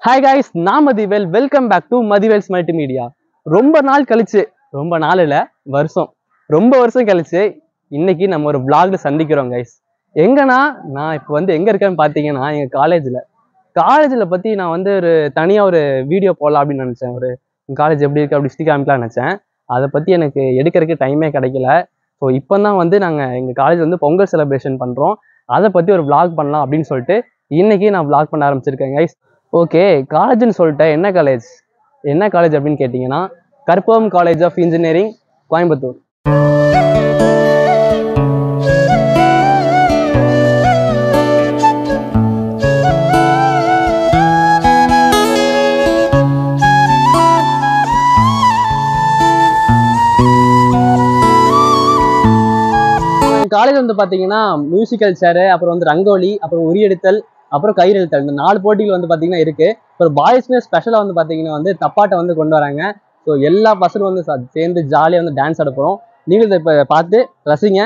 hi guys நான் Mathivel welcome back to Mathivels multimedia ரொம்ப நாள் கழிச்சு ரொம்ப நாள் இல்லை வருஷம் ரொம்ப வருஷம் கழிச்சு இன்னைக்கு நம்ம ஒரு vlogல சந்திக்கிறோம் கைஸ் எங்கன்னா நான் இப்போ வந்து எங்கே இருக்கேன்னு பார்த்தீங்கன்னா எங்கள் காலேஜில் காலேஜில் பற்றி நான் வந்து ஒரு தனியாக ஒரு வீடியோ போடலாம் அப்படின்னு நினச்சேன் ஒரு காலேஜ் எப்படி இருக்கு அப்படி சுற்றி காமிக்கலாம்னு நினச்சேன் அதை பற்றி எனக்கு எடுக்கிறதுக்கு டைமே கிடைக்கல ஸோ இப்போ தான் வந்து நாங்கள் எங்கள் காலேஜ் வந்து பொங்கல் செலிப்ரேஷன் பண்ணுறோம் அதை பற்றி ஒரு vlog பண்ணலாம் அப்படின்னு சொல்லிட்டு இன்னைக்கு நான் vlog பண்ண ஆரம்பிச்சிருக்கேன் கைஸ் ஓகே காலேஜ்னு சொல்லிட்டேன் என்ன காலேஜ் என்ன காலேஜ் அப்படின்னு கேட்டிங்கன்னா Karpagam college of engineering Coimbatore college வந்து பார்த்தீங்கன்னா மியூசிக்கல் சேரு அப்புறம் வந்து ரங்கோலி அப்புறம் உரியெடுத்தல் அப்புறம் கயிறெழுத்தல் இந்த நாலு போட்டிகள் வந்து பார்த்தீங்கன்னா இருக்கு அப்புறம் பாய்ஸ்மே ஸ்பெஷலாக வந்து பார்த்தீங்கன்னா வந்து தப்பாட்டை வந்து கொண்டு வராங்க ஸோ எல்லா பசங்களும் வந்து ச- சேர்ந்து ஜாலியாக வந்து டான்ஸ் ஆட போகிறோம் நீங்களும் இதை இப்போ பார்த்து ரசிங்க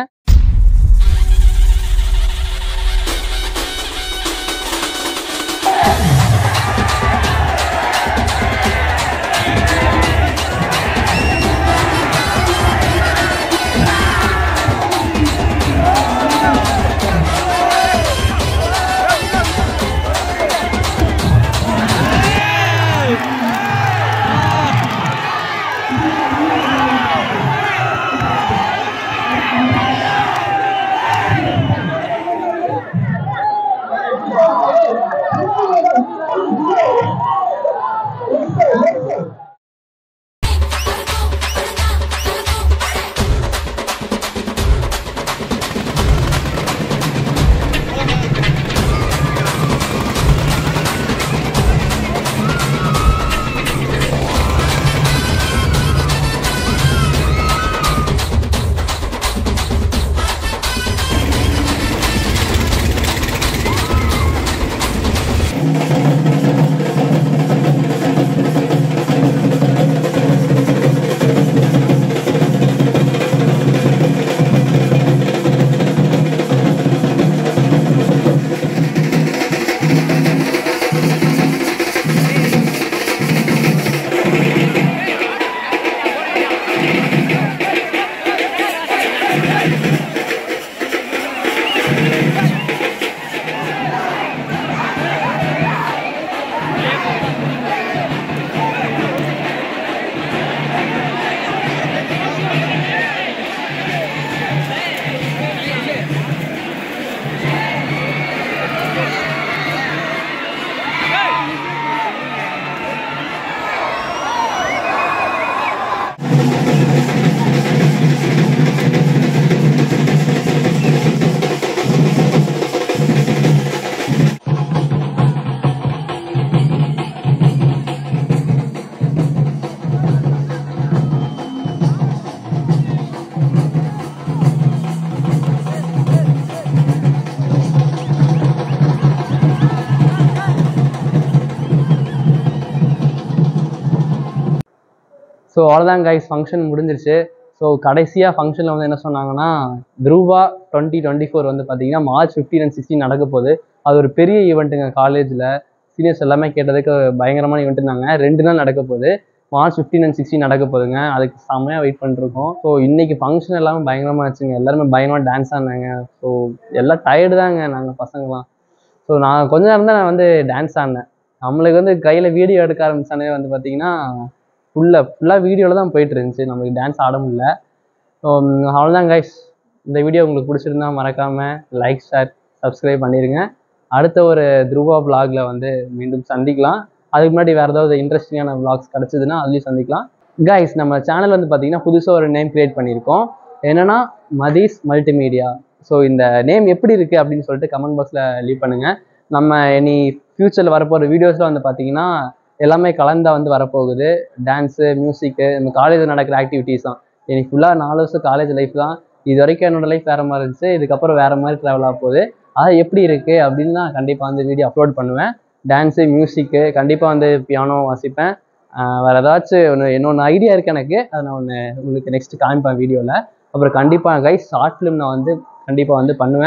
ஸோ அவ்வளோதான் கைஸ் ஃபங்க்ஷன் முடிஞ்சிருச்சு ஸோ கடைசியாக ஃபங்க்ஷனில் வந்து என்ன சொன்னாங்கன்னா துருவா டுவெண்ட்டி டுவெண்ட்டி ஃபோர் வந்து பார்த்தீங்கன்னா மார்ச் ஃபிஃப்டீன் அண்ட் சிக்ஸ்டீன் நடக்க போகுது அது ஒரு பெரிய ஈவெண்ட்டுங்க காலேஜில் சீனியர்ஸ் எல்லாமே கேட்டதுக்கு பயங்கரமான ஈவெண்ட்டுனாங்க ரெண்டு நாள் நடக்க போகுது மார்ச் ஃபிஃப்டீன் அண்ட் சிக்ஸ்டீன் நடக்க போகுதுங்க அதுக்கு செம்மையாக வெயிட் பண்ணிருக்கோம் ஸோ இன்னைக்கு ஃபங்க்ஷன் எல்லாமே பயங்கரமாக ஆச்சுங்க எல்லாருமே பயங்கரமாக டான்ஸ் ஆடினாங்க ஸோ எல்லாம் டயர்டு தாங்க நாங்கள் பசங்களாம் ஸோ நான் கொஞ்ச நேரம் தான் நான் வந்து டான்ஸ் ஆடினேன் நம்மளுக்கு வந்து கையில் வீடியோ எடுக்க ஆரம்பிச்சானே வந்து பார்த்தீங்கன்னா ஃபுல்லாக ஃபுல்லாக வீடியோவில் தான் போயிட்டு இருந்துச்சு நமக்கு டான்ஸ் ஆட முடியல ஸோ அவ்வளோதான் கைஸ் இந்த வீடியோ உங்களுக்கு பிடிச்சிருந்தா மறக்காமல் லைக் ஷேர் சப்ஸ்கிரைப் பண்ணிடுங்க அடுத்த ஒரு துருவா vlogல வந்து மீண்டும் சந்திக்கலாம் அதுக்கு முன்னாடி வேறு ஏதாவது இன்ட்ரெஸ்டிங்கான vlogs கிடச்சிதுன்னா அதுலேயும் சந்திக்கலாம் கைஸ் நம்ம சேனல் வந்து பார்த்தீங்கன்னா புதுசாக ஒரு நேம் கிரியேட் பண்ணியிருக்கோம் என்னன்னா மதீஸ் மல்டிமீடியா ஸோ இந்த நேம் எப்படி இருக்குது அப்படின்னு சொல்லிட்டு கமெண்ட் பாக்ஸில் லீவ் பண்ணுங்கள் நம்ம இனி ஃப்யூச்சரில் வரப்போகிற வீடியோஸில் வந்து பார்த்தீங்கன்னா எல்லாமே கலந்தா வந்து வரப்போகுது டான்ஸு மியூசிக்கு நம்ம காலேஜில் நடக்கிற ஆக்டிவிட்டீஸ் தான் இனி ஃபுல்லாக நாலு வருஷம் காலேஜ் லைஃப் தான் இது வரைக்கும் என்னோட லைஃப் வேறு மாதிரி இருந்துச்சு இதுக்கப்புறம் வேறு மாதிரி ட்ராவல் ஆக போகுது அது எப்படி இருக்குது அப்படின்னு நான் கண்டிப்பாக வந்து வீடியோ அப்லோட் பண்ணுவேன் டான்ஸு மியூசிக்கு கண்டிப்பாக வந்து பியானோ வாசிப்பேன் ஆஹ் வேற ஏதாச்சும் ஒன்று இன்னொன்று ஐடியா இருக்குது எனக்கு அதை நான் ஒன்று உங்களுக்கு நெக்ஸ்ட் காமிப்பேன் வீடியோவில் அப்புறம் கண்டிப்பாக கைஸ் ஷார்ட் ஃபிலிம் நான் வந்து கண்டிப்பாக வந்து பண்ணுவேன்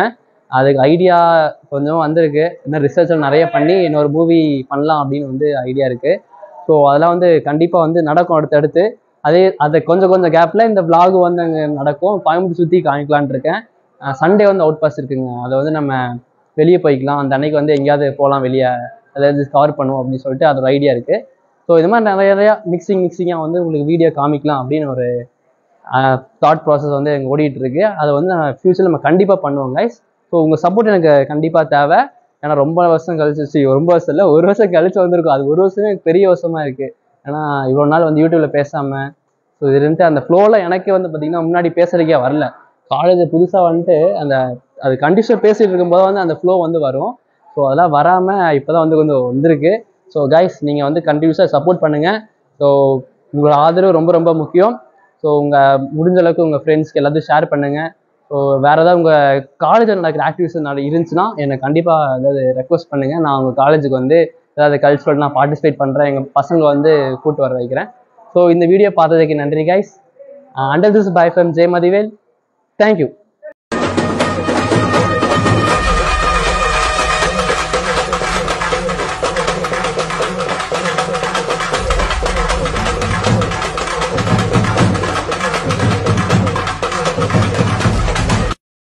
அதுக்கு ஐடியா கொஞ்சம் வந்திருக்கு இன்னும் ரிசர்ச் நிறைய பண்ணி இன்னொரு மூவி பண்ணலாம் அப்படின்னு வந்து ஐடியா இருக்குது ஸோ அதெல்லாம் வந்து கண்டிப்பாக வந்து நடக்கும் அடுத்தடுத்து அதே அதை கொஞ்சம் கொஞ்சம் கேப்பில் இந்த vlog வந்து அங்கே நடக்கும் கோயம்புத்தூர் சுற்றி காமிக்கலான்ட்டு இருக்கேன் சண்டே வந்து அவுட் பாஸ் இருக்குங்க அதை வந்து நம்ம வெளியே போய்க்கலாம் அந்த அன்னைக்கு வந்து எங்கேயாவது போகலாம் வெளியே அதாவது கவர் பண்ணுவோம் அப்படின்னு சொல்லிட்டு அதோட ஐடியா இருக்குது ஸோ இது மாதிரி நிறைய நிறையா மிக்சிங் மிக்சிங்காக வந்து உங்களுக்கு வீடியோ காமிக்கலாம் அப்படின்னு ஒரு தாட் ப்ராசஸ் வந்து எங்க ஓடிட்டு இருக்கு அதை வந்து நான் ஃப்யூச்சரில் நம்ம கண்டிப்பாக பண்ணுவோம் கைஸ் ஸோ உங்கள் சப்போர்ட் எனக்கு கண்டிப்பாக தேவை ஏன்னா ரொம்ப வருஷம் கழிச்சு see, ரொம்ப வருஷம் இல்லை ஒரு வருஷம் கழிச்சு வந்திருக்கும் அது ஒரு வருஷமே எனக்கு பெரிய வருஷமா இருக்கு ஏன்னா இவ்வளோ நாள் வந்து யூடியூப்ல பேசாம ஸோ இது இருந்துட்டு அந்த ஃப்ளோவில் எனக்கே வந்து பார்த்தீங்கன்னா முன்னாடி பேசுறதுக்கே வரல காலேஜ் புதுசாக வந்துட்டு அந்த அது கண்டிஷன் பேசிட்டு இருக்கும்போது வந்து அந்த ஃப்ளோ வந்து வரும் ஸோ அதெல்லாம் வராமல் இப்போ தான் வந்து கொஞ்சம் வந்திருக்கு ஸோ கைஸ் நீங்கள் வந்து கண்டினியூஸாக சப்போர்ட் பண்ணுங்கள் ஸோ உங்களோட ஆதரவு ரொம்ப ரொம்ப முக்கியம் ஸோ உங்கள் முடிஞ்ச அளவுக்கு உங்கள் ஃப்ரெண்ட்ஸ்க்கு எல்லாத்தையும் ஷேர் பண்ணுங்கள் ஸோ வேறு ஏதாவது உங்கள் காலேஜில் நடக்கிற ஆக்டிவிட்டிஸ் நட இருந்துச்சுன்னா எனக்கு கண்டிப்பாக ஏதாவது ரெக்வஸ்ட் பண்ணுங்கள் நான் உங்கள் காலேஜுக்கு வந்து ஏதாவது கல்ச்சுரல் நான் பார்ட்டிசிபேட் பண்ணுறேன் எங்கள் பசங்க வந்து கூட்டு வர வைக்கிறேன் ஸோ இந்த வீடியோ பார்த்ததுக்கு நன்றி கைஸ் அண்டர் திஸ் bye from Jai Mathivel thank you